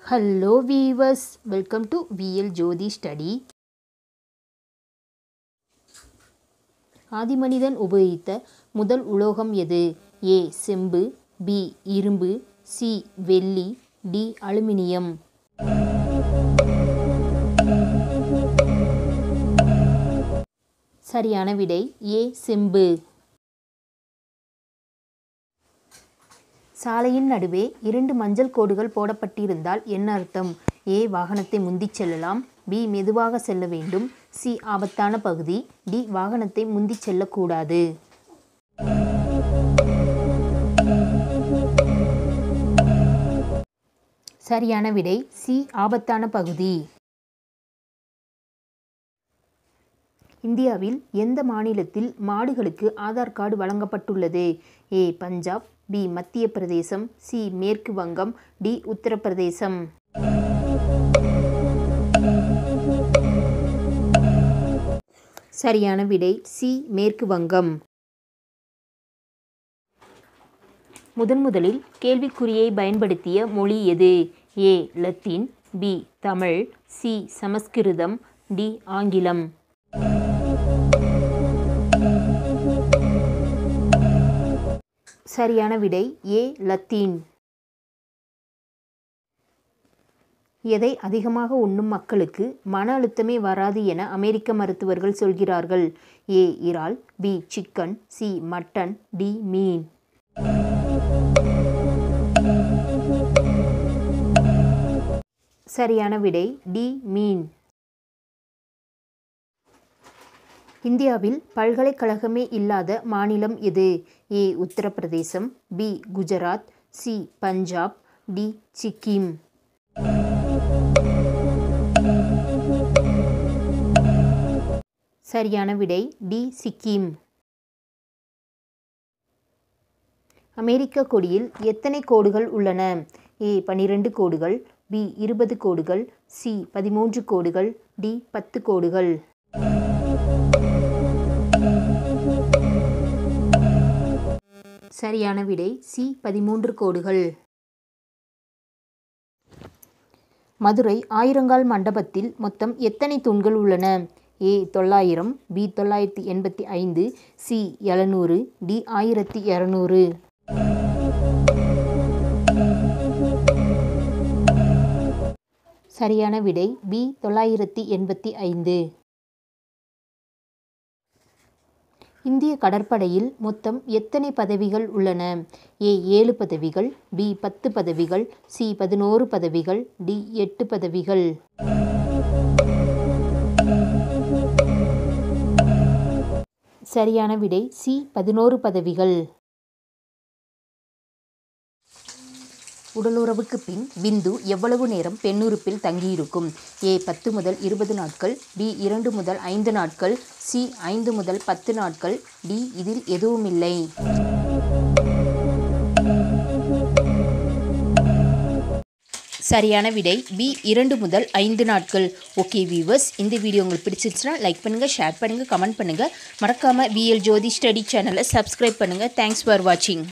hello viewers welcome to VL Jothi study ஆதிமனிதன் உபயோகித்த முதல் உலோகம் எது ஏ செம்பு பி இரும்பு சி வெள்ளி டி அலுமினியம் சரியான விடை ஏ செம்பு சாலையின் நடுவே இரண்டு மஞ்சள் கோடுகள் போடப்பட்டிருந்தால் என்ன அர்த்தம் ஏ வாகனத்தை முந்திச் செல்லலாம் பி மெதுவாக செல்ல வேண்டும் சி ஆபத்தான பகுதி டி வாகனத்தை முந்திச் செல்லக்கூடாது சரியான விடை சி ஆபத்தான பகுதி இந்தியாவில் எந்த மாநிலத்தில் மாடுகளுக்கு ஆதார் கார்டு வழங்கப்பட்டுள்ளது ஏ பஞ்சாப் பி மத்திய பிரதேசம் சி மேற்கு வங்கம் டி உத்தரப்பிரதேசம் சரியான விடை சி மேற்கு வங்கம் முதன் முதலில் கேள்விக்குறியை பயன்படுத்திய மொழி எது A Latin B Tamil C Sanskrit D ஆங்கிலம் சரியான விடை ஏ லத்தீன் எதை அதிகமாக உண்ணும் மக்களுக்கு மன அழுத்தமே வராது என அமெரிக்க மருத்துவர்கள் சொல்கிறார்கள் ஏ இறால் B chicken C mutton D மீன் சரியான விடை டி மீன் இந்தியாவில் பல்கலைக்கழகமே இல்லாத மாநிலம் எது A Uttar Pradesh B Gujarat C Punjab D Sikkim சரியான விடை டி சிக்கிம் அமெரிக்க கொடியில் எத்தனை கோடுகள் உள்ளன ஏ பனிரெண்டு கோடுகள் பி இருபது கோடுகள் சி பதிமூன்று கோடுகள் டி பத்து கோடுகள் சரியான விடை சி பதிமூன்று கோடுகள் மதுரை ஆயிரங்கால் மண்டபத்தில் மொத்தம் எத்தனை தூண்கள் உள்ளன ஏ தொள்ளாயிரம் பி தொள்ளாயிரத்தி எண்பத்தி ஐந்து சி எழுநூறு டி ஆயிரத்தி இரநூறு சரியான விடை பி தொள்ளாயிரத்தி எண்பத்தி ஐந்து இந்திய கடற்படையில் மொத்தம் எத்தனை பதவிகள் உள்ளன ஏ ஏழு பதவிகள் பி பத்து பதவிகள் சி பதினோரு பதவிகள் டி எட்டு பதவிகள் சரியான விடை சி பதினோரு பதவிகள் உடலுறவுக்கு பின் விந்து எவ்வளவு நேரம் பெண்ணுறுப்பில் தங்கியிருக்கும் ஏ பத்து முதல் இருபது நாட்கள் பி இரண்டு முதல் ஐந்து நாட்கள் சி ஐந்து முதல் பத்து நாட்கள் டி இதில் எதுவுமில்லை சரியான விடை பி இரண்டு முதல் ஐந்து நாட்கள் ஓகே வியூவர்ஸ் இந்த வீடியோ உங்களுக்கு பிடிச்சிருச்சுன்னா லைக் பண்ணுங்கள் ஷேர் பண்ணுங்கள் கமெண்ட் பண்ணுங்கள் மறக்காமல் விஎல் ஜோதி ஸ்டடி சேனலை சப்ஸ்கிரைப் பண்ணுங்கள் தேங்க்ஸ் ஃபார் வாட்சிங்